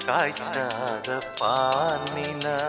காய்ச்சாத பானினா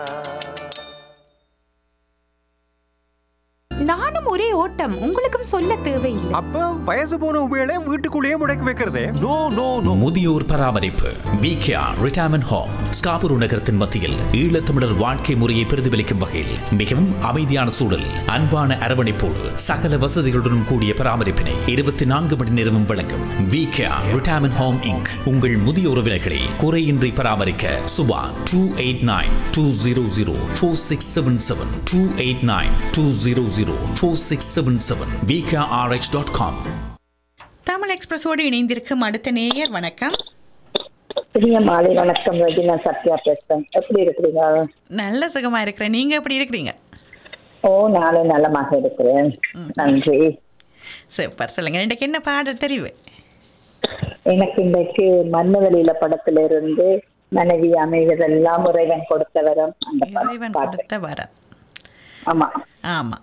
நானும் ஒரே ஓட்டம் உங்களுக்கும் சொல்ல தேவையில்லை அப்ப வயசு போன உபயோக வீட்டுக்குள்ளேயே முடக்கி வைக்கிறதே நோ நோ நோ முதியோர் பராமரிப்பு விகேஆர் ரிட்டையர்மெண்ட் ஹோம் ஸ்காபுரு நகரத்தின் மத்தியில் ஈழத்தமிழர் வாழ்க்கை முறையை பிரதிபலிக்கும் வகையில் மிகவும் அமைதியான சூழல் அன்பான அரவணைப்போடு சகல வசதிகளுடன் கூடிய பராமரிப்பினை இருபத்தி நான்கு மணி நேரமும் வழங்கும் விகேஆர் ரிட்டையர்மெண்ட் ஹோம் இங்க் உங்கள் முதிய உறவினர்களை குறையின்றி பராமரிக்க Subha two eight nine two zero zero four six seven seven two eight nine two zero zero four six seven seven VKRH dot com Tamil எக்ஸ்பிரஸோடு இணைந்திருக்கும் அடுத்த நேயர் வணக்கம் பிரிய மாலை வணக்கம் ரஜினா சத்யா பேசுறேன் எப்படி இருக்கிறீங்க நல்ல சுகமா இருக்கிறேன் நீங்க எப்படி இருக்கிறீங்க ஓ நானும் நலமாக இருக்கிறேன் நன்றி சூப்பர் சொல்லுங்க இன்றைக்கு என்ன பாடல் தெரிவு எனக்கு இன்றைக்கு மன்னவெளியில படத்துல இருந்து மனைவி அமைவதெல்லாம் இறைவன் கொடுத்த வரம் அந்த பாட்டு- இறைவன் பாட்டு கொடுத்த வரம் ஆமா ஆமாம்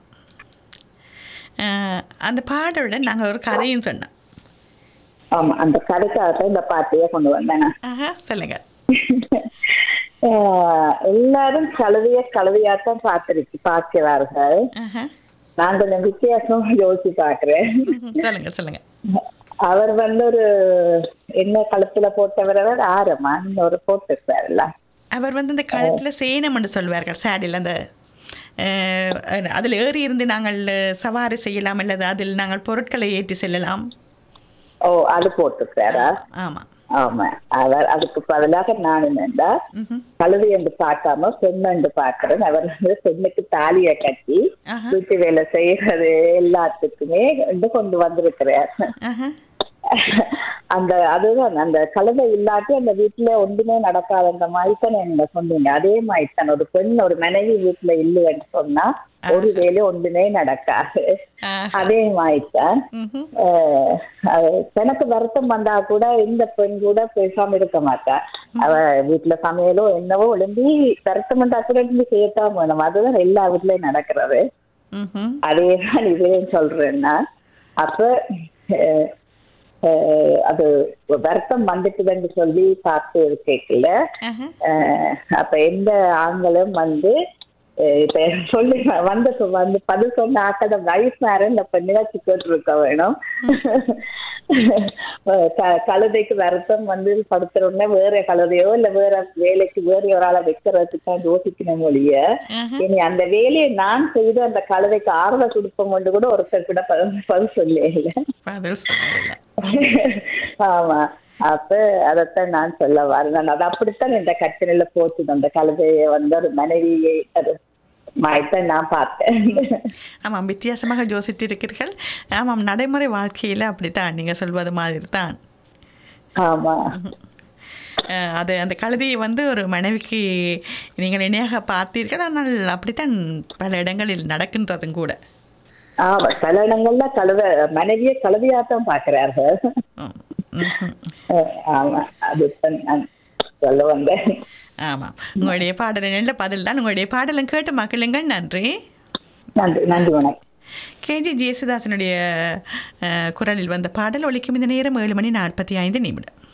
அந்த பாடலுடன் நாங்கள் ஒரு கதையும் சொன்னோம் ஆமா அந்த கதைக்காக இந்த பாட்டையே கொண்டு வந்தேன் நான். ஆஹா சொல்லுங்க ஆஹ், எல்லாரும் கழுதைய கழுதையாத்தான் பார்த்திருக்கு பார்க்கிறார்கள் ஆஹா நான் கொஞ்சம் வித்தியாசமா யோசிச்சு பாக்குறேன் ம்ஹும். சொல்லுங்க சொல்லுங்க அவர் வந்து ஒரு என்ன கழுத்துல போட்டவர் ஆரமா ஒரு போட்டிருக்காருல்ல அவர் வந்து இந்த கழுத்துல சேனம் என்று சொல்வார்கள் சேடில் அந்த அஹ், அதில் ஏறி இருந்து நாங்கள் சவாரி செய்யலாம் அல்லது அதில் நாங்கள் பொருட்களை ஏற்றி செல்லலாம் ஓ அது போட்டிருக்காரா ஆமாம் ஆமா அவர் அதுக்கு பதிலாக நான் என்னண்டா ம்ஹும். கழுதை என்று பார்க்காம பெண் என்று பார்க்கிறேன் அவர் வந்து பெண்ணுக்கு தாலியை கட்டி ஆஹா. வீட்டு வேலை செய்யறது எல்லாத்துக்குமே வந்து கொண்டு வந்திருக்கிறார் ஆஹா அந்த அதுதான் அந்த கழுதை இல்லாட்டி அந்த வீட்டுல ஒன்றுமே நடக்காத அந்த மாதிரி தான் நீங்க சொன்னீங்க அதே மாதிரி தான் ஒரு பெண் ஒரு மனைவி வீட்டுல இல்லைன்னு சொன்னா ஒரு வேலை ஒன்றுமே நடக்காது ஆஹா. அதே மாதிரி தான் ம்ஹும். அஹ் அது எனக்கு வருத்தம் வந்தா கூட இந்த பெண் கூட பேசாம இருக்க மாட்டா அவ வீட்டுல சமையலோ என்னவோ எழும்பி வருத்தம் வந்தா கூட எழும்பி செய்யத்தான் வேணும் அதுதான் எல்லா வீட்லயும் நடக்கிறது ம்ஹும். அதேதான் இதையும் சொல்றேன்னா அப்ப அஹ், அஹ், அது வருத்தம் வந்துட்டுதுன்னு சொல்லி பார்த்து கேட்கல ஆஹா அஹ், அப்ப எந்த ஆண்களும் வந்து அஹ், இப்ப சொல்லி வந்து வந்து பதில் சொன்ன ஆக்கத வயசுனாரு இந்த பெண்ணிலாச்சு கேட்டு இருக்க வேணும் க- கழுதைக்கு வருத்தம் வந்து படுத்துறோம்னா வேற கழுதையோ இல்ல வேற வேலைக்கு வேற ஒரு ஆளை வைக்கிறதுக்கு தான் யோசிக்கணும் ஒழிய ஆஹா. இனி அந்த வேலையை நான் செய்து அந்த கழுதைக்கு ஆறுதல் கொடுப்போம் கொண்டு கூட ஒருத்தர் கூட பதில் பதில் சொல்ல இல்ல பதில் சொல்லல ஆமா அப்ப அதத்தான் நான் சொல்ல வரேன் அது அப்படித்தான் இந்த கட்டணையில போச்சுது அந்த கழுதையை வந்து ஒரு மனைவியை அது மாய்த்தான் நான் பார்த்தேன் ஆமாம் வித்தியாசமாக யோசித்திருக்கிறீர்கள் ஆமாம் நடைமுறை வாழ்க்கையில் அப்படித்தான் நீங்கள் சொல்வது மாதிரி தான் ஆமா அஹ், அது அந்த கழுதையை வந்து ஒரு மனைவிக்கு நீங்கள் இணையாக பார்த்தீர்கள் ஆனால் அப்படித்தான் பல இடங்களில் நடக்கின்றதும் கூட ஆமா சில இடங்கள்ல கழுத மனைவியை கழுதையாத்தான் பாக்குறார்கள் ம். ம்ஹும். ஆமா அதுதான் நான் சொல்ல வந்தேன் ஆமாம் உங்களுடைய பாடல் நல்ல பதில் தான் உங்களுடைய பாடலும் கேட்டு மக்களுங்கள் நன்றி நன்றி நன்றி வணக்கம் கேஜி ஜேசுதாசனுடைய அஹ், குரலில் வந்த பாடல் ஒலிக்கும் இந்த நேரம் ஏழு மணி நாற்பத்தி ஐந்து நிமிடம்